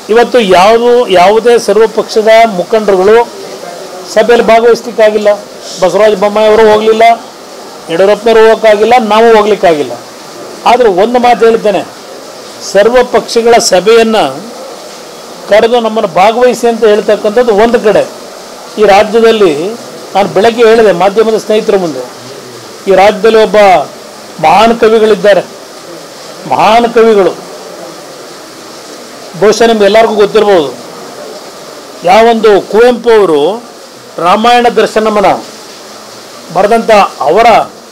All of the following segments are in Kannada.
ಇವತ್ತು ಯಾವುದು ಯಾವುದೇ ಸರ್ವಪಕ್ಷದ ಮುಖಂಡರುಗಳು ಸಭೆಯಲ್ಲಿ ಭಾಗವಹಿಸ್ಲಿಕ್ಕಾಗಿಲ್ಲ ಬಸವರಾಜ ಬೊಮ್ಮಾಯಿ ಅವರು ಹೋಗಲಿಲ್ಲ ಯಡಿಯೂರಪ್ಪನವರು ಹೋಗೋಕ್ಕಾಗಿಲ್ಲ ನಾವು ಹೋಗ್ಲಿಕ್ಕಾಗಿಲ್ಲ ಆದರೆ ಒಂದು ಮಾತು ಹೇಳ್ತೇನೆ ಸರ್ವ ಪಕ್ಷಗಳ ಸಭೆಯನ್ನು ಕರೆದು ನಮ್ಮನ್ನು ಭಾಗವಹಿಸಿ ಅಂತ ಹೇಳ್ತಕ್ಕಂಥದ್ದು ಒಂದು ಕಡೆ ಈ ರಾಜ್ಯದಲ್ಲಿ ನಾನು ಬೆಳಗ್ಗೆ ಹೇಳಿದೆ ಮಾಧ್ಯಮದ ಸ್ನೇಹಿತರ ಮುಂದೆ ಈ ರಾಜ್ಯದಲ್ಲಿ ಒಬ್ಬ ಮಹಾನ್ ಕವಿಗಳಿದ್ದಾರೆ ಮಹಾನ್ ಕವಿಗಳು ಬಹುಶಃ ನಿಮ್ಗೆ ಎಲ್ಲರಿಗೂ ಗೊತ್ತಿರ್ಬೋದು ಯಾವೊಂದು ಕುವೆಂಪು ಅವರು ರಾಮಾಯಣ ದರ್ಶನಮನ ಬರೆದಂಥ ಅವರ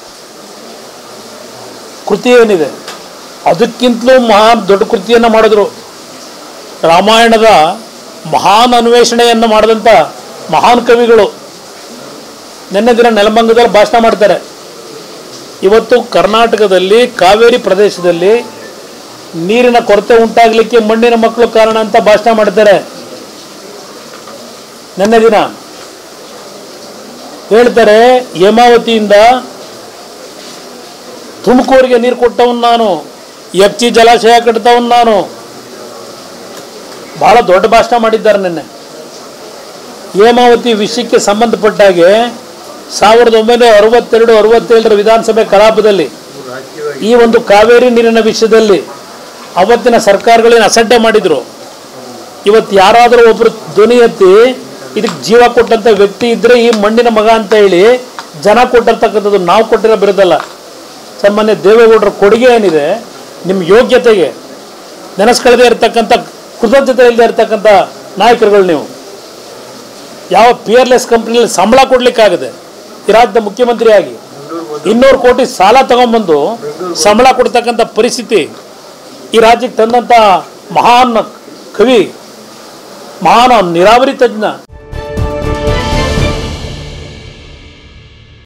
ಕೃತಿ ಏನಿದೆ ಅದಕ್ಕಿಂತಲೂ ಮಹಾನ್ ದೊಡ್ಡ ಕೃತಿಯನ್ನು ಮಾಡಿದ್ರು ರಾಮಾಯಣದ ಮಹಾನ್ ಅನ್ವೇಷಣೆಯನ್ನು ಮಾಡಿದಂಥ ಮಹಾನ್ ಕವಿಗಳು ನಿನ್ನೆ ದಿನ ನೆಲಮಂಗದಲ್ಲಿ ಭಾಷಣ ಮಾಡ್ತಾರೆ ಇವತ್ತು ಕರ್ನಾಟಕದಲ್ಲಿ ಕಾವೇರಿ ಪ್ರದೇಶದಲ್ಲಿ ನೀರಿನ ಕೊರತೆ ಉಂಟಾಗಲಿಕ್ಕೆ ಮಣ್ಣಿನ ಮಕ್ಕಳು ಕಾರಣ ಅಂತ ಭಾಷಣ ಮಾಡ್ತಾರೆ ನಿನ್ನೆ ದಿನ ಹೇಳ್ತಾರೆ ಹೇಮಾವತಿಯಿಂದ ತುಮಕೂರಿಗೆ ನೀರು ಕೊಟ್ಟವನು ನಾನು ಎಫ್ಚಿ ಜಲಾಶಯ ಕಟ್ತವನು ನಾನು ಬಹಳ ದೊಡ್ಡ ಭಾಷಣ ಮಾಡಿದ್ದಾರೆ ನಿನ್ನೆ ಹೇಮಾವತಿ ವಿಷಯಕ್ಕೆ ಸಂಬಂಧಪಟ್ಟ ಹಾಗೆ ಸಾವಿರದ ಒಂಬೈನೂರ ಅರವತ್ತೆರಡು ಅರವತ್ತೇಳರ ವಿಧಾನಸಭೆ ಕಲಾಪದಲ್ಲಿ ಈ ಒಂದು ಕಾವೇರಿ ನೀರಿನ ವಿಷಯದಲ್ಲಿ ಅವತ್ತಿನ ಸರ್ಕಾರಗಳೇನು ಅಸಡ್ಡೆ ಮಾಡಿದ್ರು ಇವತ್ತು ಯಾರಾದರೂ ಒಬ್ಬರು ಧ್ವನಿ ಎತ್ತಿ ಇದಕ್ಕೆ ಜೀವ ಕೊಟ್ಟಂಥ ವ್ಯಕ್ತಿ ಇದ್ದರೆ ಈ ಮಣ್ಣಿನ ಮಗ ಅಂತ ಹೇಳಿ ಜನ ಕೊಟ್ಟಿರ್ತಕ್ಕಂಥದ್ದು ನಾವು ಕೊಟ್ಟಿರೋ ಬಿರೋದಲ್ಲ ಸಾಮಾನ್ಯ ದೇವೇಗೌಡರ ಕೊಡುಗೆ ಏನಿದೆ ನಿಮ್ಮ ಯೋಗ್ಯತೆಗೆ ನೆನೆಸ್ಕೊಳ್ಳದೆ ಇರತಕ್ಕಂಥ ಕೃತಜ್ಞತೆ ಇಲ್ಲದೆ ಇರತಕ್ಕಂಥ ನಾಯಕರುಗಳು ನೀವು ಯಾವ ಪಿಯರ್ಲೆಸ್ ಕಂಪ್ನಿಯಲ್ಲಿ ಸಂಬಳ ಕೊಡ್ಲಿಕ್ಕಾಗದೆ ಈ ರಾಜ್ಯದ ಮುಖ್ಯಮಂತ್ರಿಯಾಗಿ ಇನ್ನೂರು ಕೋಟಿ ಸಾಲ ತಗೊಂಬಂದು ಸಂಬಳ ಕೊಡ್ತಕ್ಕಂಥ ಪರಿಸ್ಥಿತಿ ಈ ರಾಜ್ಯಕ್ಕೆ ತಂದಂಥ ಮಹಾನ್ ಕವಿ ಮಹಾನ್ ನೀರಾವರಿ ತಜ್ಞ